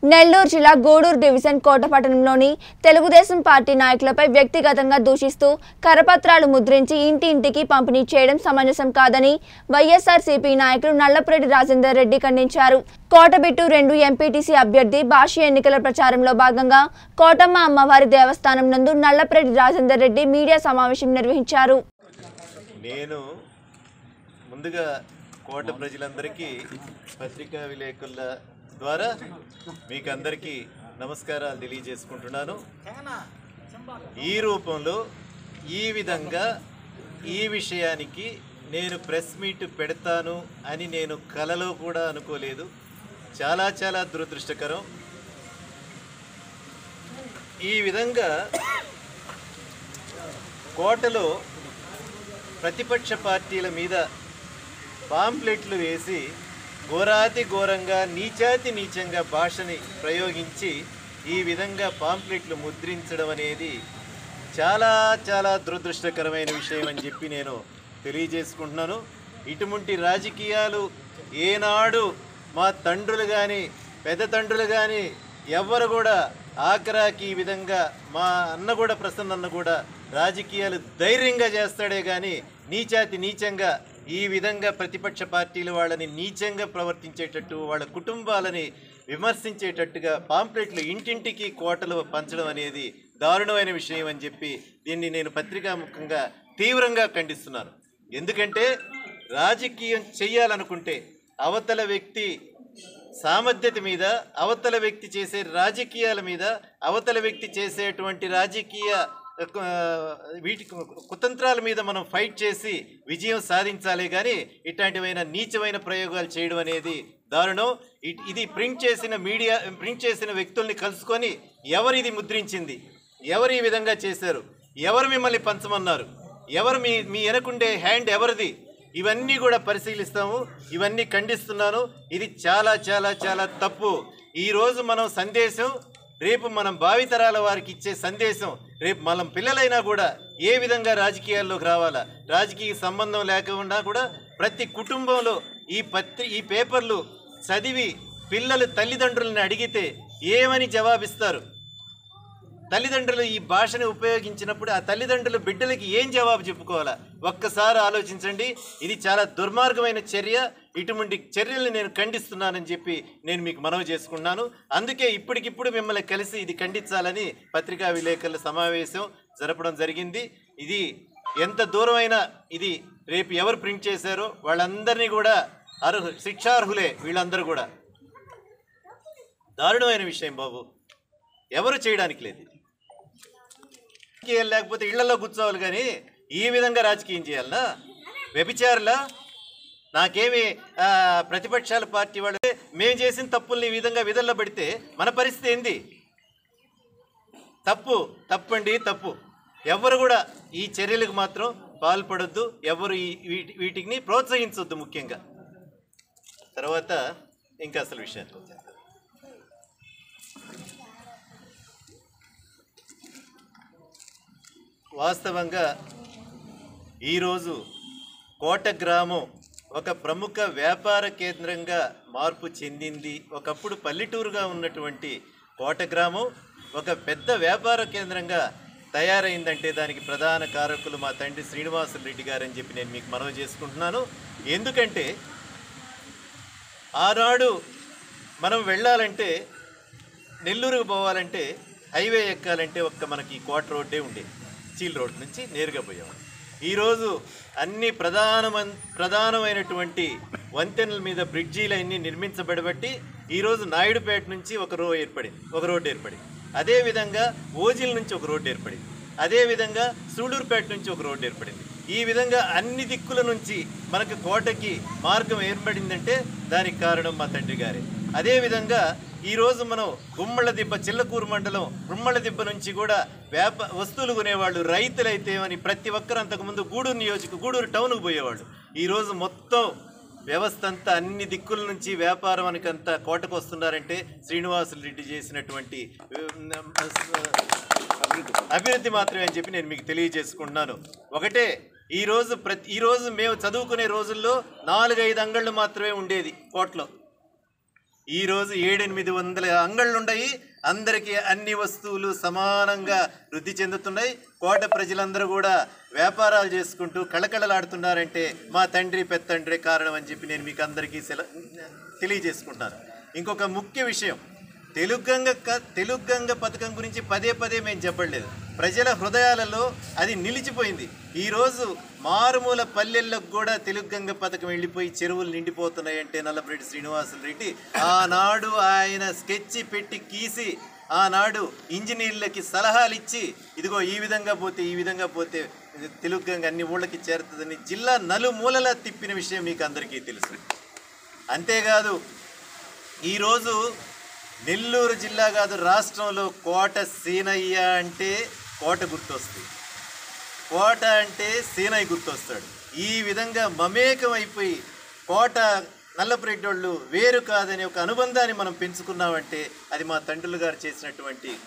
నెల్లూరు జిల్లా గూడూరు డివిజన్ కోటపట్టణంలోని తెలుగుదేశం పార్టీ నాయకులపై వ్యక్తిగతంగా దూషిస్తూ కరపత్రాలు ముద్రించి ఇంటి ఇంటికి పంపిణీ చేయడం సమంజసం కాదని వైఎస్ఆర్సీపీ నాయకులు నల్లపురెడ్డి రాజేందర్ రెడ్డి ఖండించారు కోటబిట్టు రెండు ఎంపీటీసీ అభ్యర్థి భాష ఎన్నికల ప్రచారంలో భాగంగా కోటమ్మ అమ్మవారి దేవస్థానం నందు నల్లపురెడ్డి రాజేందర్ రెడ్డి మీడియా సమావేశం నిర్వహించారు నేను ముందుగా కోట ప్రజలందరికీ పత్రికా విలేకరుల ద్వారా మీకు అందరికీ నమస్కారాలు తెలియజేసుకుంటున్నాను ఈ రూపంలో ఈ విధంగా ఈ విషయానికి నేను ప్రెస్ మీట్ పెడతాను అని నేను కలలో కూడా అనుకోలేదు చాలా చాలా దురదృష్టకరం ఈ విధంగా కోటలో ప్రతిపక్ష పార్టీల మీద పాంప్లెట్లు వేసి ఘోరాతి ఘోరంగా నీచాతి నీచంగా భాషని ప్రయోగించి ఈ విధంగా పాంప్లెట్లు ముద్రించడం అనేది చాలా చాలా దురదృష్టకరమైన విషయం అని చెప్పి నేను తెలియజేసుకుంటున్నాను ఇటువంటి రాజకీయాలు ఏనాడు మా తండ్రులు కానీ పెద్ద తండ్రులు కానీ ఎవ్వరు కూడా ఆఖరాకి ఈ విధంగా మా అన్న కూడా ప్రసన్న అన్న కూడా రాజకీయాలు ధైర్యంగా చేస్తాడే కానీ నీచాతి నీచంగా ఈ విధంగా ప్రతిపక్ష పార్టీలు వాళ్ళని నీచంగా ప్రవర్తించేటట్టు వాళ్ళ కుటుంబాలని విమర్శించేటట్టుగా పాంప్లెట్లు ఇంటింటికి కోటలు పంచడం అనేది దారుణమైన విషయం అని చెప్పి దీన్ని నేను పత్రికాముఖంగా తీవ్రంగా ఖండిస్తున్నాను ఎందుకంటే రాజకీయం చెయ్యాలనుకుంటే అవతల వ్యక్తి సామర్థ్యత మీద అవతల వ్యక్తి చేసే రాజకీయాల మీద అవతల వ్యక్తి చేసేటువంటి రాజకీయ ఆ, వీటి కుతంత్రాల మీద మనం ఫైట్ చేసి విజయం సాధించాలి కానీ ఇట్లాంటివైన నీచమైన ప్రయోగాలు చేయడం అనేది దారుణం ఇ- ఇది ప్రింట్ చేసిన మీడియా ప్రింట్ చేసిన వ్యక్తుల్ని కలుసుకొని ఎవరు ఇది ముద్రించింది ఎవరు ఈ విధంగా చేశారు ఎవరు మిమ్మల్ని పంచమన్నారు ఎవరు మీ మీ వెనకుండే హ్యాండ్ ఎవరిది ఇవన్నీ కూడా పరిశీలిస్తాము ఇవన్నీ ఖండిస్తున్నాను ఇది చాలా చాలా చాలా తప్పు ఈరోజు మనం సందేశం రేపు మనం భావితరాల వారికి ఇచ్చే సందేశం రేపు మనం పిల్లలైనా కూడా ఏ విధంగా రాజకీయాల్లోకి రావాలా రాజకీయ సంబంధం లేకుండా కూడా ప్రతి కుటుంబంలో ఈ పత్రి ఈ పేపర్లు చదివి పిల్లలు తల్లిదండ్రులను అడిగితే ఏమని జవాబిస్తారు తల్లిదండ్రులు ఈ భాషను ఉపయోగించినప్పుడు ఆ తల్లిదండ్రులు బిడ్డలకి ఏం జవాబు చెప్పుకోవాలా ఒక్కసారి ఆలోచించండి ఇది చాలా దుర్మార్గమైన చర్య ఇటువంటి చర్యల్ని నేను ఖండిస్తున్నానని చెప్పి నేను మీకు మనవి చేసుకున్నాను అందుకే ఇప్పటికిప్పుడు మిమ్మల్ని కలిసి ఇది ఖండించాలని పత్రికా విలేకరుల సమావేశం జరపడం జరిగింది ఇది ఎంత దూరమైనా ఇది రేపు ఎవరు ప్రింట్ చేశారో వాళ్ళందరినీ కూడా అర్హు శిక్షార్హులే వీళ్ళందరూ కూడా దారుణమైన విషయం బాబు ఎవరు చేయడానికి లేదు ఇది. రాజకీయాలు లేకపోతే ఇళ్లలో కూర్చోవాలి కానీ ఈ విధంగా రాజకీయం చేయాలనా వ్యభిచారులా నాకేమి ఆ, ప్రతిపక్షాల పార్టీ వాళ్ళు మేము చేసిన తప్పుల్ని ఈ విధంగా విధుల్లో పెడితే మన పరిస్థితి ఏంది తప్పు తప్పండి తప్పు ఎవరు కూడా ఈ చర్యలకు మాత్రం పాల్పడొద్దు ఎవరు ఈ వీటి వీటిని ప్రోత్సహించొద్దు ముఖ్యంగా తర్వాత ఇంకా అసలు విషయాలు వాస్తవంగా ఈరోజు కోట గ్రామం ఒక ప్రముఖ వ్యాపార కేంద్రంగా మార్పు చెందింది ఒకప్పుడు పల్లెటూరుగా ఉన్నటువంటి కోట గ్రామం ఒక పెద్ద వ్యాపార కేంద్రంగా తయారైందంటే దానికి ప్రధాన కారకులు మా తండ్రి శ్రీనివాసులు రెడ్డి గారని చెప్పి నేను మీకు మనవి చేసుకుంటున్నాను ఎందుకంటే ఆనాడు మనం వెళ్ళాలంటే నెల్లూరుకు పోవాలంటే హైవే ఎక్కాలంటే ఒక్క మనకి కోట రోడ్డే ఉండేది చీల్ రోడ్ నుంచి నేరుగా పోయేవాడు ఈరోజు అన్ని ప్రధానమన్ ప్రధానమైనటువంటి వంతెనల మీద బ్రిడ్జీలు అన్నీ నిర్మించబడబట్టి ఈరోజు నాయుడుపేట నుంచి ఒక రో ఏర్పడింది ఒక రోడ్డు ఏర్పడింది అదేవిధంగా ఓజిల్ నుంచి ఒక రోడ్డు ఏర్పడింది అదేవిధంగా సూళ్ళూరుపేట నుంచి ఒక రోడ్డు ఏర్పడింది ఈ విధంగా అన్ని దిక్కుల నుంచి మనకు కోటకి మార్గం ఏర్పడిందంటే దానికి కారణం మా తండ్రి గారే అదేవిధంగా ఈరోజు మనం గుమ్మళ్ళ దిబ్బ చిల్లకూరు మండలం గుమ్మళ్ళ దిబ్బ నుంచి కూడా వ్యాప వస్తువులు కొనేవాళ్ళు రైతులైతే అని ప్రతి ఒక్కరు అంతకుముందు గూడూరు నియోజక గూడూరు టౌన్కు పోయేవాళ్ళు ఈరోజు మొత్తం వ్యవస్థ అంతా అన్ని దిక్కుల నుంచి వ్యాపారం అనికంతా కోటకు వస్తున్నారంటే శ్రీనివాసులు రెడ్డి చేసినటువంటి అభివృద్ధి మాత్రమే అని చెప్పి నేను మీకు తెలియజేసుకుంటున్నాను ఒకటే ఈ రోజు ప్రతి ఈ రోజు మేము చదువుకునే రోజుల్లో నాలుగైదు అంగళ్ళు మాత్రమే ఉండేది కోట్లో ఈరోజు ఏడెనిమిది వందల అంగళ్ళు ఉన్నాయి అందరికీ అన్ని వస్తువులు సమానంగా వృద్ధి చెందుతున్నాయి కోట ప్రజలందరూ కూడా వ్యాపారాలు చేసుకుంటూ కళకళలాడుతున్నారంటే మా తండ్రి పెత్తండ్రి కారణం అని చెప్పి నేను మీకు అందరికీ సెల తెలియజేసుకుంటున్నాను ఇంకొక ముఖ్య విషయం తెలుగంగ క- తెలుగంగ పథకం గురించి పదే పదే మేము చెప్పలేదు ప్రజల హృదయాలలో అది నిలిచిపోయింది ఈరోజు మారుమూల పల్లెల్లోకి కూడా తెలుగంగ పథకం వెళ్ళిపోయి చెరువులు నిండిపోతున్నాయంటే నల్లపరెడ్డి శ్రీనివాసులు రెడ్డి ఆనాడు ఆయన స్కెచ్ పెట్టి గీసి ఆనాడు ఇంజనీర్లకి సలహాలు ఇచ్చి ఇదిగో ఈ విధంగా పోతే ఈ విధంగా పోతే తెలుగంగ అన్ని ఊళ్ళకి చేరుతుందని జిల్లా నలుమూలలా తిప్పిన విషయం మీకు అందరికీ తెలుసు అంతేకాదు ఈరోజు నెల్లూరు జిల్లా కాదు రాష్ట్రంలో కోట సీనయ్య అంటే కోట గుర్తొస్తుంది కోట అంటే సీనయ్య గుర్తొస్తాడు ఈ విధంగా మమేకం అయిపోయి కోట నల్లపురెడ్డి వాళ్ళు వేరు కాదనే ఒక అనుబంధాన్ని మనం పెంచుకున్నామంటే అది మా తండ్రులు గారు చేసినటువంటి